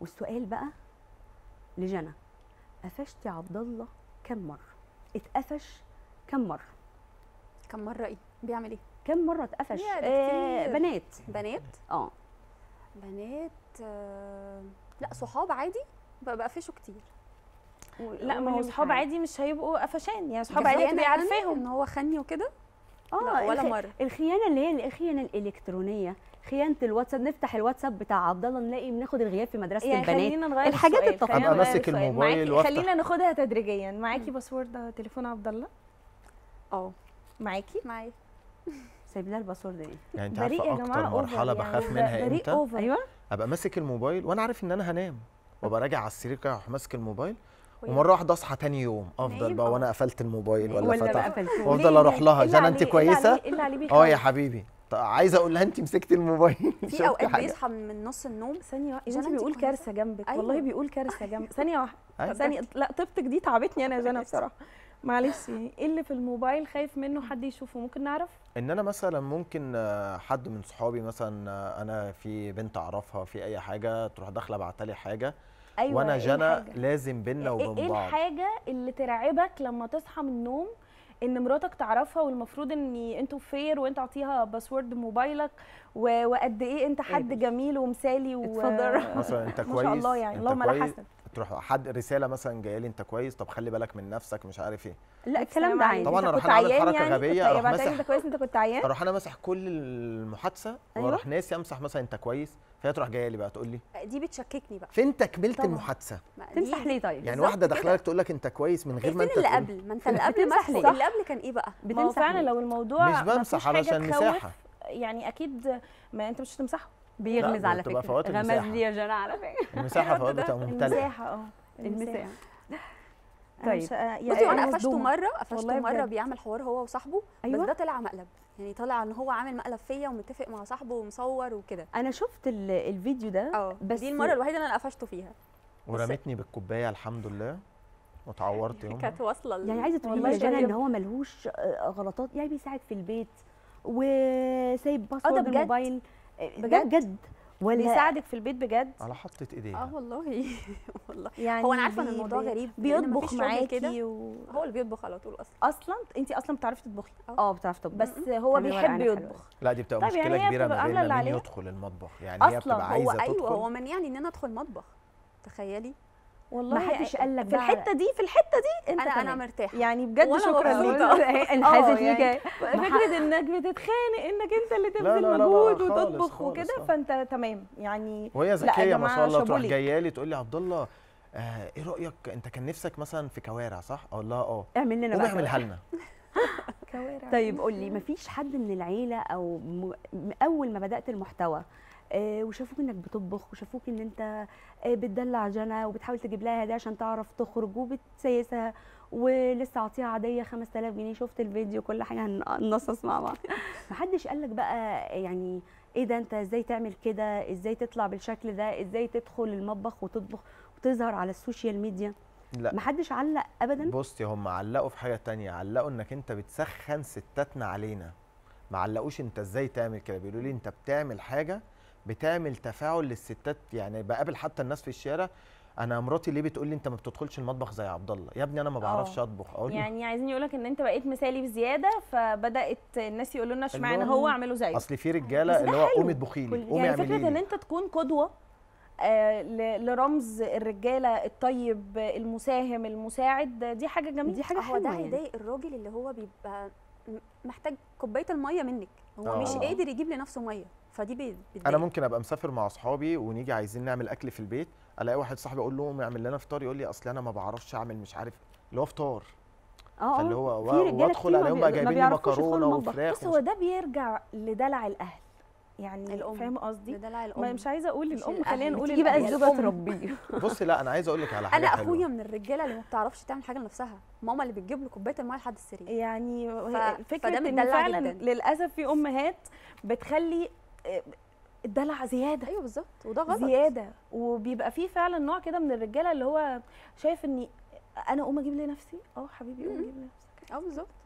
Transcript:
والسؤال بقى لجنى قفشتي عبد الله كم مره اتقفش كم مره كم مره ايه بيعمل ايه كم مره اتقفش يا ده آه كتير. بنات بنات اه بنات آه، لا صحاب عادي بقى بقفشه كتير لا ما هو قولي صحاب حاجة. عادي مش هيبقوا قفشان يعني صحاب خيانة عادي تبقي يعني عارفاهم ان هو خني وكده اه لا، ولا الخ- مرة. الخيانه اللي هي الخيانه الالكترونيه خيانه الواتساب نفتح الواتساب بتاع عبد الله نلاقي بناخد الغياب في مدرسه يعني البنات خلينا نغير الحاجات السؤال. الطفيفة. خلينا أبقى نغير ماسك السؤال. الموبايل معاكي- وأفتح- خلينا ناخدها تدريجيا معاكي باسورد تليفون عبد الله اه معاكي معايا سايب لها الباسورد ايه يعني انت بريء يا عارفه جماعه اكتر مرحله أوفر بخاف يعني. منها بريء امتى اوفر ايوه ابقى ماسك الموبايل وانا عارف ان انا هنام وابقى راجع على السرير كده أروح ماسك الموبايل وهي- ومره واحده اصحى تاني يوم افضل نايم، بقى اه. وانا قفلت الموبايل ولا ولا بقى فتحت قفلتوه وافضل ليه؟ اروح لها إيه جانا اللي انت عليه- إيه اللي كويسه عليه- إيه اللي عليه اه يا بيخوف؟ حبيبي طب عايزه اقول لها انت مسكتي الموبايل في شفتي اوقات حاجة؟ بيصحى من نص النوم ثانية واحدة جنى جنى انت بيقول كويسة؟ كارثة جنبك أيوة. والله بيقول كارثة جنبك ثانية واحدة أيوة. ثانية لا طيبتك دي تعبتني أنا يا جنى بصراحة معلش ايه اللي في الموبايل خايف منه حد يشوفه ممكن نعرف ان انا مثلا ممكن آه، حد من صحابي مثلا آه، انا في بنت اعرفها في اي حاجه تروح داخله بعتلي حاجه أيوة وانا إيه جنى الحاجة؟ لازم بينا ايه وبين إيه بعض الحاجة اللي ترعبك لما تصحى من النوم ان مراتك تعرفها والمفروض ان انتوا فير وانت اعطيها باسورد موبايلك و- وقد ايه انت حد قابل. جميل ومثالي و... اتفضل. مثلا انت ما كويس شاء الله يعني انت اللهم لا كويس حسن تروح حد رساله مثلا جايه لي انت كويس طب خلي بالك من نفسك مش عارف ايه لا الكلام ده عادي طبعاً انت أروح كنت أنا أعمل عيان حركة يعني غبية، كنت أروح يبقى تاني ماسح. انت كويس انت كنت عيان اروح انا ماسح كل المحادثه أيوة. واروح ناسي امسح مثلا انت كويس فهي تروح جايه لي بقى تقول لي دي بتشككني بقى فين تكمله طبعاً. المحادثه ما دي- تمسح ليه طيب يعني بالظبط واحده كده. داخله لك تقول لك انت كويس من إيه غير ما فين انت اللي تقول- قبل ما انت اللي قبل بتمسح مسح ليه؟ اللي قبل كان ايه بقى ما هو بتمسح فعلا ليه؟ لو الموضوع مش ما بمسح فيهوش حاجة علشان تخوف، مساحة. يعني اكيد ما انت مش هتمسحه بيغمز لا، على بتبقى فكره فوات غمز المساحة. لي يا جنى على فكره المساحه الرد فوق ده. بتبقى ممتلئه المساحه اه المساحه أنا طيب. مش- آه، يعني بصي وانا أنا قفشته مصدومة. مره قفشته والله مره بجد. بيعمل حوار هو وصاحبه أيوة. بس ده طلع مقلب يعني طلع ان هو عامل مقلب فيا ومتفق مع صاحبه ومصور وكده انا شفت ال- الفيديو ده اه بس دي المره الوحيده اللي انا قفشته فيها ورمتني بالكوبايه الحمد لله واتعورت يومها كانت واصله ل- يعني عايزه تقولي لي والله يا جنى ان طيب. هو ملهوش آه، غلطات يعني بيساعد في البيت وسايب باسورد بجد؟ الموبايل آه، ده بجد؟ بجد ولا بيساعدك في البيت بجد على حطه اه ايديها والله والله يعني هو انا عارفه ان بي- الموضوع بي- غريب لأن بيطبخ مفيش راجل كده معاكي و... هو اللي بيطبخ على طول اصلا اصلا انت اصلا بتعرفي تطبخي اه بتعرف تطبخ بس هو تعملي ورق بيحب عنب حلو. يطبخ لا دي بتبقى طيب مشكله يعني هي كبيره بتبقى ما عاملة بيننا اللي مين عليها. يدخل المطبخ يعني هي أصلاً بتبقى هو عايزه ايوه تدخل هو منعني ان انا ادخل مطبخ تخيلي والله ما حدش قال لك في بقى على- الحته دي في الحته دي انت انا انا تمام. مرتاحه يعني بجد وأنا شكرا مبسوطة. ليك انحازت آه، ليك يعني ما فكره انك بتتخانق انك انت اللي لا، لا، تبذل لا، لا، مجهود خالص، وتطبخ خالص، وكده آه. فانت تمام يعني وهي لا يا ذكيه ما جماعة شاء الله تروح شابولي. جايه لي تقول لي عبد الله آه ايه رايك انت كان نفسك مثلا في كوارع صح اقول لها اه اعمل لنا قوم بقى اعملها لنا كوارع طيب قول لي مفيش حد من العيله او م... م- اول ما بدات المحتوى آه وشافوك انك بتطبخ وشافوك ان انت آه بتدلع جنى وبتحاول تجيب لها هدايا عشان تعرف تخرج وبتسيسها ولسه عطيها عاديه 5000 جنيه شفت الفيديو كل حاجه هن- هننصص مع بعض محدش قال لك بقى يعني ايه ده انت ازاي تعمل كده ازاي تطلع بالشكل ده ازاي تدخل المطبخ وتطبخ وتظهر على السوشيال ميديا لا محدش علق ابدا بصي هم علقوا في حاجه تانية علقوا انك انت بتسخن ستاتنا علينا ما علقوش انت ازاي تعمل كده بيقولوا لي انت بتعمل حاجه بتعمل تفاعل للستات يعني بقابل حتى الناس في الشارع انا مراتي ليه بتقول لي انت ما بتدخلش المطبخ زي عبد الله يا ابني انا ما بعرفش آه. اطبخ اقول له يعني عايزين يقولك ان انت بقيت مثالي بزياده فبدات الناس يقولوا لنا اشمعنى اللي هو هو اعملوا زيه اصل في بس رجاله ده اللي هو حلو. قومي اطبخي لي كل- قومي يعني اعملي فكره ان لي انت تكون قدوه آه ل- لرمز الرجاله الطيب المساهم المساعد دي حاجه جميله دي حاجه هو ده حلوه يعني. هيضايق الراجل اللي هو بيبقى م- محتاج كوبايه الميه منك هو آه. مش قادر يجيب لنفسه ميه فدي بي- انا بتضايق ممكن ابقى مسافر مع اصحابي ونيجي عايزين نعمل اكل في البيت الاقي واحد صاحبي اقول له قوم اعمل لنا فطار يقول لي اصل انا ما بعرفش اعمل مش عارف اللي هو فطار اه فاللي آه. هو في و- رجالة وادخل كتير ما عليهم بي- بقى ما جايبين لي بيعرفوش يدخلوا مكرونه المطبخ. وفراخ بص هو ده بيرجع لدلع الاهل يعني الأم. فاهم قصدي ده دلع ما الام مش عايزه اقول مش الام الأهل. خلينا نقول تيجي بقى الأهل. الزوجه الأم. تربيه بصي لا انا عايز اقول لك على حاجه انا حلوة. اخويا من الرجاله اللي ما بتعرفش تعمل حاجه لنفسها ماما اللي بتجيب له كوبايه الميه لحد السرير يعني ف- فكره فده ان متدلع فعلا جداً. للاسف في امهات بتخلي آه، الدلع زياده ايوه بالظبط وده غلط زياده وبيبقى في فعلا نوع كده من الرجاله اللي هو شايف اني انا اقوم اجيب لنفسي اه حبيبي قوم مم. اجيب لنفسك اه بالظبط